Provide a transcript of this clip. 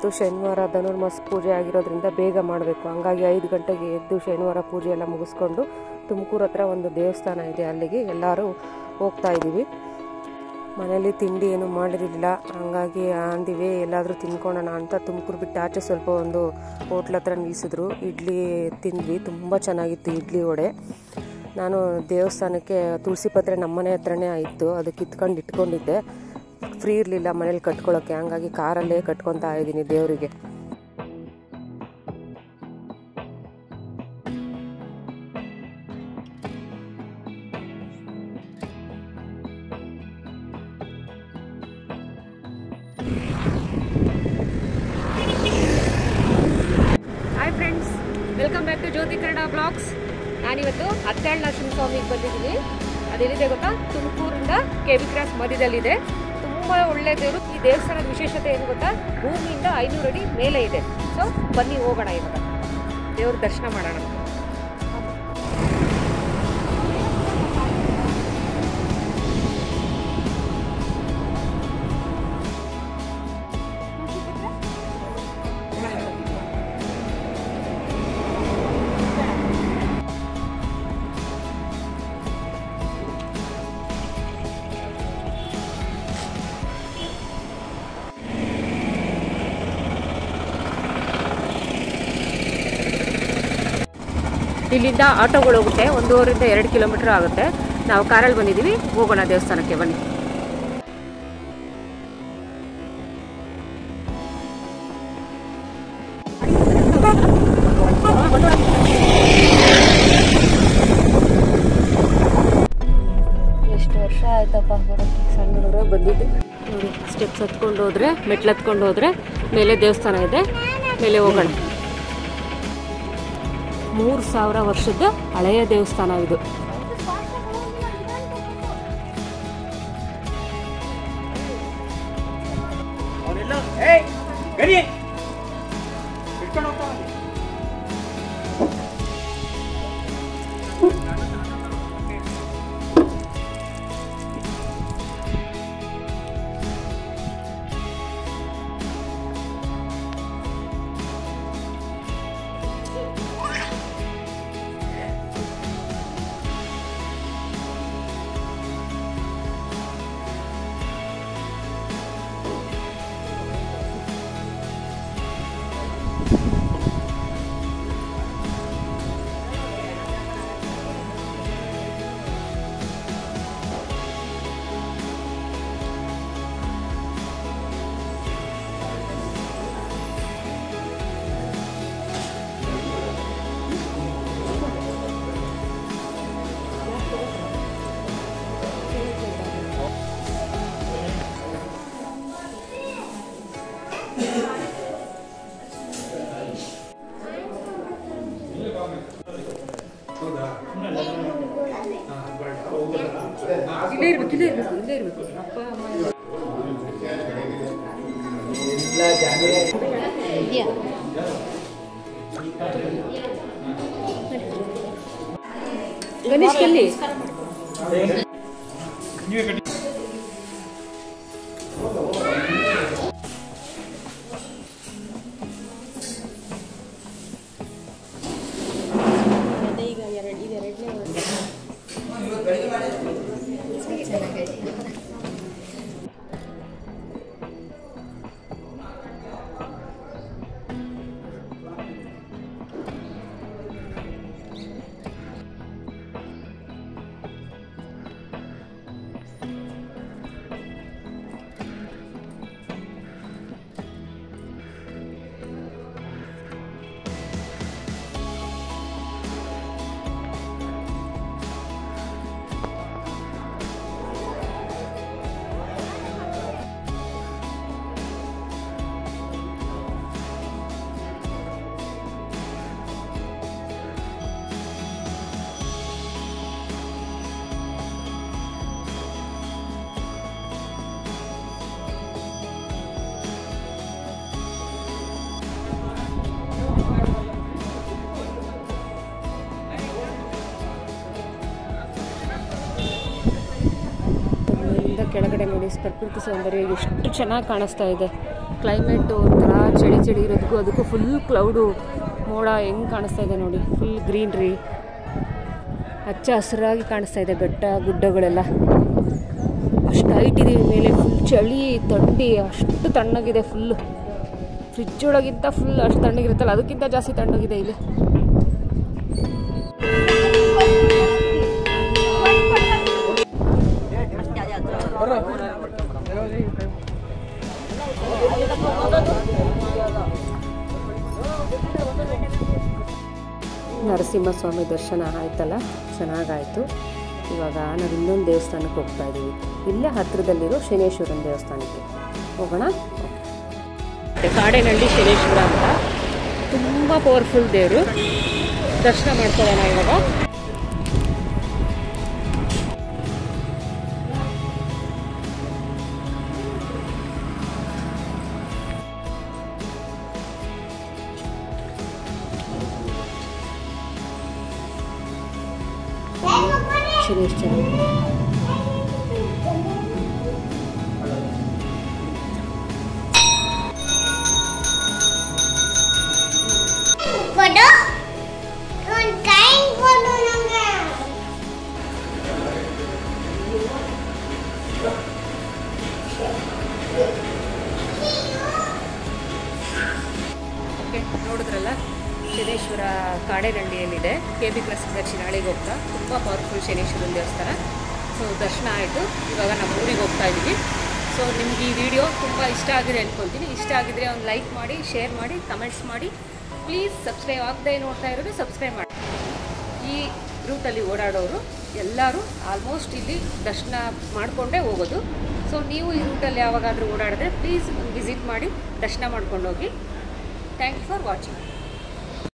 ಇವತ್ತು ಶನಿವಾರ ಧನುರ್ಮಾಸ ಪೂಜೆ ಆಗಿರೋದ್ರಿಂದ ಬೇಗ ಮಾಡಬೇಕು ಹಂಗಾಗಿ ಐದು ಗಂಟೆಗೆ ಎದ್ದು ಶನಿವಾರ ಪೂಜೆ ಎಲ್ಲ ಮುಗಿಸ್ಕೊಂಡು ತುಮಕೂರು ಹತ್ರ ಒಂದು ದೇವಸ್ಥಾನ ಇದೆ ಅಲ್ಲಿಗೆ ಎಲ್ಲರೂ ಹೋಗ್ತಾ ಇದ್ದೀವಿ ಮನೇಲಿ ತಿಂಡಿ ಏನು ಮಾಡಿರಲಿಲ್ಲ ಹಂಗಾಗಿ ಅಂದಿವೆ ಎಲ್ಲಾದರೂ ತಿನ್ಕೊಳ್ಳೋಣ ಅಂತ ತುಮಕೂರು ಬಿಟ್ಟು ಆಚೆ ಸ್ವಲ್ಪ ಒಂದು ಹೋಟ್ಲ್ ಹತ್ರ ನಿಲ್ಲಿಸಿದ್ರು ಇಡ್ಲಿ ತಿಂದ್ವಿ ತುಂಬ ಚೆನ್ನಾಗಿತ್ತು ಇಡ್ಲಿ ವಡೆ ನಾನು ದೇವಸ್ಥಾನಕ್ಕೆ ತುಳಸಿ ಪತ್ರೆ ನಮ್ಮನೆ ಹತ್ರನೇ ಇತ್ತು ಅದು ಕಿತ್ಕೊಂಡು ಇಟ್ಕೊಂಡಿದ್ದೆ ಫ್ರೀ ಇರಲಿಲ್ಲ ಮನೇಲಿ ಕಟ್ಕೊಳ್ಳೋಕ್ಕೆ ಹಂಗಾಗಿ ಕಾರಲ್ಲೇ ಕಟ್ಕೊತಾ ಇದ್ದೀನಿ ದೇವರಿಗೆ hi friends welcome back to Jyothi Kannada blogs ನಾನಿವತ್ತು ಹತ್ತೆರಡು ನರಸಿಂಹ ಸ್ವಾಮಿಗೆ ಬಂದಿದ್ದೀನಿ ಅದೆಲ್ಲಿದೆ ಗೊತ್ತಾ ತುಮಕೂರಿಂದ ಕೆ ವಿ ಕ್ರಾಸ್ ಮಧ್ಯದಲ್ಲಿದೆ ತುಂಬ ಒಳ್ಳೆ ದೇವರು ಈ ದೇವಸ್ಥಾನದ ವಿಶೇಷತೆ ಏನು ಗೊತ್ತಾ ಭೂಮಿಯಿಂದ ಐನೂರು ಅಡಿ ಮೇಲೆ ಇದೆ ಸೊ ಬನ್ನಿ ಹೋಗೋಣ ಇವಾಗ ದೇವ್ರ ದರ್ಶನ ಮಾಡೋಣ ಇಲ್ಲಿಂದ ಆಟೋಗಳು ಹೋಗುತ್ತೆ ಒಂದೂವರೆಯಿಂದ ಎರಡು ಕಿಲೋಮೀಟರ್ ಆಗುತ್ತೆ ನಾವು ಕಾರಲ್ಲಿ ಬಂದಿದ್ದೀವಿ ಹೋಗೋಣ ದೇವಸ್ಥಾನಕ್ಕೆ ಬನ್ನಿ ಎಷ್ಟು ವರ್ಷ ಆಯ್ತಪ್ಪ ಬರೋಕ್ಕೆ ಸಣ್ಣೂರಾಗ ಬಂದಿದ್ದೆ ನೋಡಿ ಸ್ಟೆಪ್ಸ್ ಹತ್ಕೊಂಡು ಹೋದ್ರೆ ಮೆಟ್ಲು ಹತ್ಕೊಂಡು ಹೋದ್ರೆ ಮೇಲೆ ದೇವಸ್ಥಾನ ಇದೆ ಮೇಲೆ ಹೋಗೋಣ ಮೂರು ಸಾವಿರ ವರ್ಷದ ಹಳೆಯ ದೇವಸ್ಥಾನ ಇದು ಅವನೆಲ್ಲ ಏಯ್ ಗಡಿ ಇಟ್ಕೊಂಡು ಹೋಗ್ತಾವ ಇಲ್ಲೇ ಇರ್ಬೇಕು ಇಲ್ಲೇ ಇರ್ಬೇಕು ಇಲ್ಲೇ ಇರ್ಬೇಕು ಅಪ್ಪ ಅಮ್ಮ ಗಣೇಶ್ ಎಲ್ಲಿ ನೀವೇ ಕಟ್ಟಿ ಮೇಲಿಂದ ಕೆಳಗಡೆ ನೋಡಿ ಪ್ರಕೃತಿ ಸೌಂದರ್ಯ ಎಷ್ಟು ಚೆನ್ನಾಗಿ ಕಾಣಿಸ್ತಾ ಇದೆ ಕ್ಲೈಮೇಟು ಒಂಥರ ಚಳಿ ಚಳಿ ಇರೋದಕ್ಕೂ ಅದಕ್ಕೂ ಫುಲ್ ಕ್ಲೌಡು ಮೋಡ ಹೆಂಗೆ ಕಾಣಿಸ್ತಾ ಇದೆ ನೋಡಿ ಫುಲ್ ಗ್ರೀನ್ರಿ ಹಚ್ಚ ಹಸಿರಾಗಿ ಕಾಣಿಸ್ತಾ ಇದೆ ಬೆಟ್ಟ ಗುಡ್ಡಗಳೆಲ್ಲ ಅಷ್ಟು ಹೈಟ್ ಇದೀವಿ ಮೇಲೆ ಫುಲ್ ಚಳಿ ಥಂಡಿ ಅಷ್ಟು ತಣ್ಣಗಿದೆ ಫುಲ್ಲು ಫ್ರಿಜ್ ಒಳಗಿಂತ ಫುಲ್ ಅಷ್ಟು ತಣ್ಣಗಿರುತ್ತಲ್ಲ ಅದಕ್ಕಿಂತ ಜಾಸ್ತಿ ತಣ್ಣಗಿದೆ ಇಲ್ಲಿ ನರಸಿಂಹಸ್ವಾಮಿ ದರ್ಶನ ಆಯ್ತಲ್ಲ ಚೆನ್ನಾಗಾಯಿತು ಇವಾಗ ನಾವು ಇನ್ನೊಂದು ದೇವಸ್ಥಾನಕ್ಕೆ ಹೋಗ್ತಾ ಇದ್ದೀವಿ ಇಲ್ಲೇ ಹತ್ತಿರದಲ್ಲಿರೋ ಶನೇಶ್ವರನ ದೇವಸ್ಥಾನಕ್ಕೆ ಹೋಗೋಣ ಕಾಡೇನಹಳ್ಳಿ ಶನೇಶ್ವರ ಅಂತ ತುಂಬ ಪವರ್ಫುಲ್ ದೇವರು ದರ್ಶನ ಮಾಡ್ಕೊಳ್ಳೋಣ ಇವಾಗ ಶನೇಶ್ವರ ಕೊಡು ಒಂದು ಕೈ ಕೊಡು ನಂಗೆ ಓಕೆ ನೋಡಿದ್ರಲ್ಲ ಶನೇಶ್ವರ ಕಾಡೇನಹಳ್ಳಿಯಲ್ಲಿದೆ ಕೆ ಬಿ ಕ್ರಾಸ್ ದಕ್ಷಿಣಾಳಿಗೆ ಹೋಗ್ತಾ ತುಂಬ ಪವರ್ಫುಲ್ ಶನೇಶ್ವರನ ದೇವಸ್ಥಾನ ಸೊ ದರ್ಶನ ಆಯಿತು ಇವಾಗ ನಮ್ಮ ಊರಿಗೆ ಹೋಗ್ತಾ ಇದ್ದೀವಿ ಸೊ ನಿಮ್ಗೆ ಈ ವಿಡಿಯೋ ತುಂಬ ಇಷ್ಟ ಆಗಿದೆ ಅಂದ್ಕೊಳ್ತೀನಿ ಇಷ್ಟ ಆಗಿದ್ರೆ ಒಂದು ಲೈಕ್ ಮಾಡಿ ಶೇರ್ ಮಾಡಿ ಕಮೆಂಟ್ಸ್ ಮಾಡಿ ಪ್ಲೀಸ್ ಸಬ್ಸ್ಕ್ರೈಬ್ ಆಗದೆ ನೋಡ್ತಾ ಇರೋದು ಸಬ್ಸ್ಕ್ರೈಬ್ ಮಾಡಿ ಈ ರೂಟಲ್ಲಿ ಓಡಾಡೋರು ಎಲ್ಲರೂ ಆಲ್ಮೋಸ್ಟ್ ಇಲ್ಲಿ ದರ್ಶನ ಮಾಡಿಕೊಂಡೇ ಹೋಗೋದು ಸೊ ನೀವು ಈ ರೂಟಲ್ಲಿ ಯಾವಾಗಾದರೂ ಓಡಾಡಿದ್ರೆ ಪ್ಲೀಸ್ ವಿಸಿಟ್ ಮಾಡಿ ದರ್ಶನ ಮಾಡ್ಕೊಂಡು ಹೋಗಿ ಥ್ಯಾಂಕ್ ಯು ಫಾರ್ ವಾಚಿಂಗ್